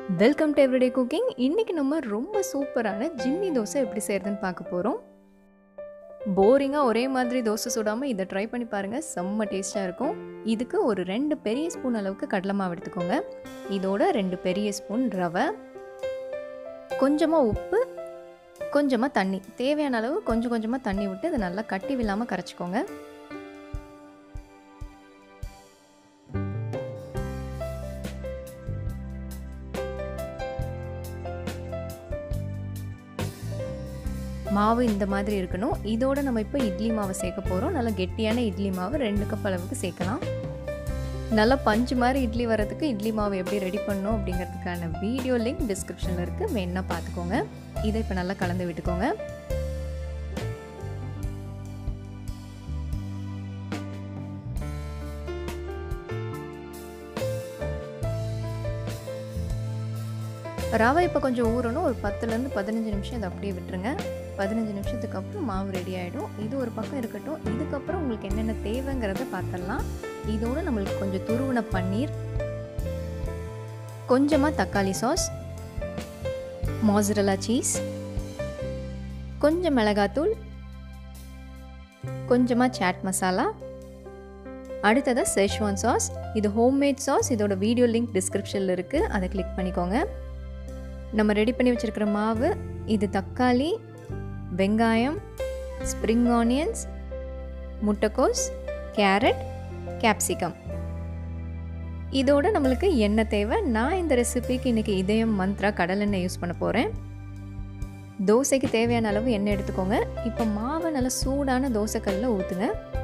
welcome to everyday cooking இன்றைக்கி நம்ம ரொம்ப சூப்பரான ஜிம்மி தோசை எப்படி செய்கிறதுன்னு பார்க்க போகிறோம் போரிங்காக ஒரே மாதிரி தோசை சுடாமல் இதை ட்ரை பண்ணி பாருங்கள் செம்ம டேஸ்ட்டாக இருக்கும் இதுக்கு ஒரு ரெண்டு பெரிய ஸ்பூன் அளவுக்கு கடலை மாவு எடுத்துக்கோங்க இதோட ரெண்டு பெரிய ஸ்பூன் ரவை கொஞ்சமாக உப்பு கொஞ்சமாக தண்ணி தேவையான அளவு கொஞ்சம் கொஞ்சமாக தண்ணி விட்டு அதை நல்லா கட்டி வில்லாமல் கரைச்சிக்கோங்க மாவு இந்த மாதிரி இருக்கணும் இதோட நம்ம இப்போ இட்லி மாவை சேர்க்க போகிறோம் நல்லா கெட்டியான இட்லி மாவு ரெண்டு கப் அளவுக்கு சேர்க்கலாம் நல்லா பஞ்சு மாதிரி இட்லி வரதுக்கு இட்லி மாவு எப்படி ரெடி பண்ணணும் அப்படிங்கிறதுக்கான வீடியோ லிங்க் டிஸ்கிரிப்ஷனில் இருக்குது வேணா பார்த்துக்கோங்க இதை இப்போ நல்லா கலந்து விட்டுக்கோங்க ரவை இப்போ கொஞ்சம் ஊறணும் ஒரு பத்துலேருந்து பதினஞ்சு நிமிஷம் அதை அப்படியே விட்டுருங்க பதினஞ்சு நிமிஷத்துக்கு அப்புறம் மாவு ரெடி ஆகிடும் இது ஒரு பக்கம் இருக்கட்டும் இதுக்கப்புறம் உங்களுக்கு என்னென்ன தேவைங்கிறத பார்த்துடலாம் இதோடு நம்மளுக்கு கொஞ்சம் துருவின பன்னீர் கொஞ்சமாக தக்காளி சாஸ் மாசரலா சீஸ் கொஞ்சம் மிளகாத்தூள் கொஞ்சமாக சாட் மசாலா அடுத்ததாக செஷ்வான் சாஸ் இது ஹோம்மேட் சாஸ் இதோட வீடியோ லிங்க் டிஸ்கிரிப்ஷனில் இருக்குது அதை கிளிக் பண்ணிக்கோங்க நம்ம ரெடி பண்ணி வச்சுருக்கிற மாவு இது தக்காளி வெங்காயம் ஸ்ப்ரிங் ஆனியன்ஸ் முட்டைக்கோஸ் கேரட் கேப்சிகம் இதோட நம்மளுக்கு எண்ணெய் தேவை நான் இந்த ரெசிபிக்கு இன்றைக்கி இதயம் மந்த்ரா கடலெண்ணெய் யூஸ் பண்ண போகிறேன் தோசைக்கு தேவையான அளவு எண்ணெய் எடுத்துக்கோங்க இப்போ மாவை நல்லா சூடான தோசைக்கல்லில் ஊற்றுங்க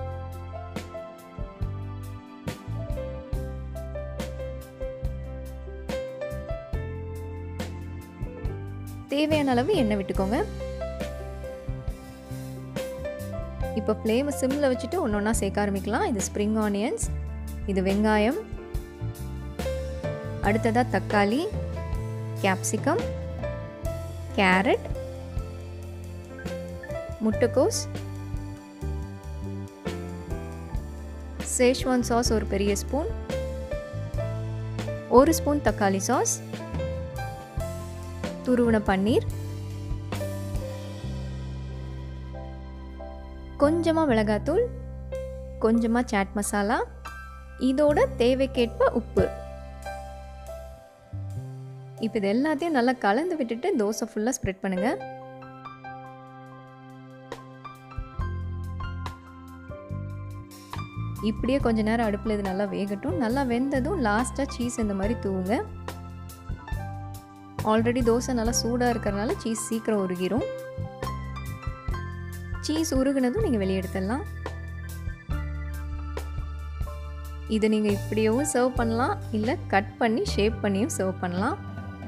தேவையான அளவு எண்ணெய் விட்டுக்கோங்க இப்போ ஃப்ளேமை சிம்மில் வச்சுட்டு ஒன்று ஒன்றா சேர்க்க ஆரம்பிக்கலாம் இது ஸ்ப்ரிங் ஆனியன்ஸ் இது வெங்காயம் அடுத்ததாக தக்காளி கேப்சிகம் கேரட் முட்டைக்கோஸ் சேஷ்வான் சாஸ் ஒரு பெரிய ஸ்பூன் ஒரு ஸ்பூன் தக்காளி சாஸ் துருவன பன்னீர் கொஞ்சமாக மிளகாத்தூள் கொஞ்சமாக சாட் மசாலா இதோட தேவைக்கேற்ப உப்பு இப்போ இது எல்லாத்தையும் நல்லா கலந்து விட்டுட்டு தோசை ஃபுல்லாக ஸ்ப்ரெட் பண்ணுங்க இப்படியே கொஞ்ச நேரம் அடுப்பில் இது நல்லா வேகட்டும் நல்லா வெந்ததும் லாஸ்ட்டாக சீஸ் இந்த மாதிரி தூவுங்க ஆல்ரெடி தோசை நல்லா சூடாக இருக்கிறனால சீஸ் சீக்கிரம் உருகிரும் சீஸ் உருகுனதும் நீங்கள் வெளியே எடுத்துடலாம் இதை நீங்கள் இப்படியும் சர்வ் பண்ணலாம் இல்லை கட் பண்ணி ஷேப் பண்ணியும் சர்வ் பண்ணலாம்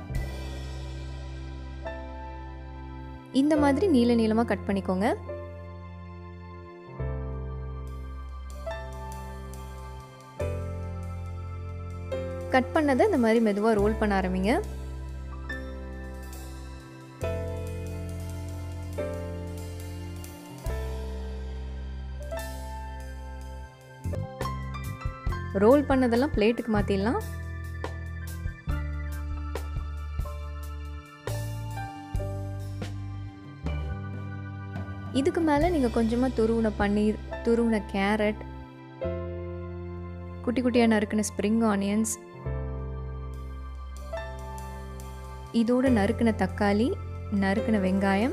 இந்த மாதிரி நீள நீளமாக கட் பண்ணிக்கோங்க கட் பண்ணதை இந்த மாதிரி மெதுவாக ரோல் பண்ண ஆரம்பிங்க ரோல் பண்ணதெல்லாம் பிளேட்டுக்கு மாற்றிடலாம் இதுக்கு மேலே நீங்கள் கொஞ்சமாக துருவின பன்னீர் துருவின கேரட் குட்டி குட்டியாக நறுக்கின ஸ்ப்ரிங் ஆனியன்ஸ் இதோட நறுக்கின தக்காளி நறுக்கின வெங்காயம்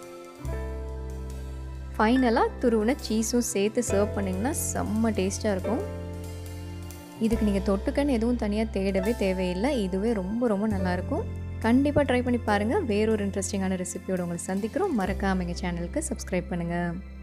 ஃபைனலாக துருவின சீஸும் சேர்த்து சர்வ் பண்ணிங்கன்னா செம்ம டேஸ்ட்டாக இருக்கும் இதுக்கு நீங்கள் தொட்டுக்கன்னு எதுவும் தனியாக தேடவே தேவையில்லை இதுவே ரொம்ப ரொம்ப நல்லாயிருக்கும் கண்டிப்பாக ட்ரை பண்ணி பாருங்கள் வேறொரு இன்ட்ரெஸ்டிங்கான ரெசிபியோட உங்களை சந்திக்கிறோம் மறக்காமல் எங்கள் சேனலுக்கு சப்ஸ்கிரைப் பண்ணுங்கள்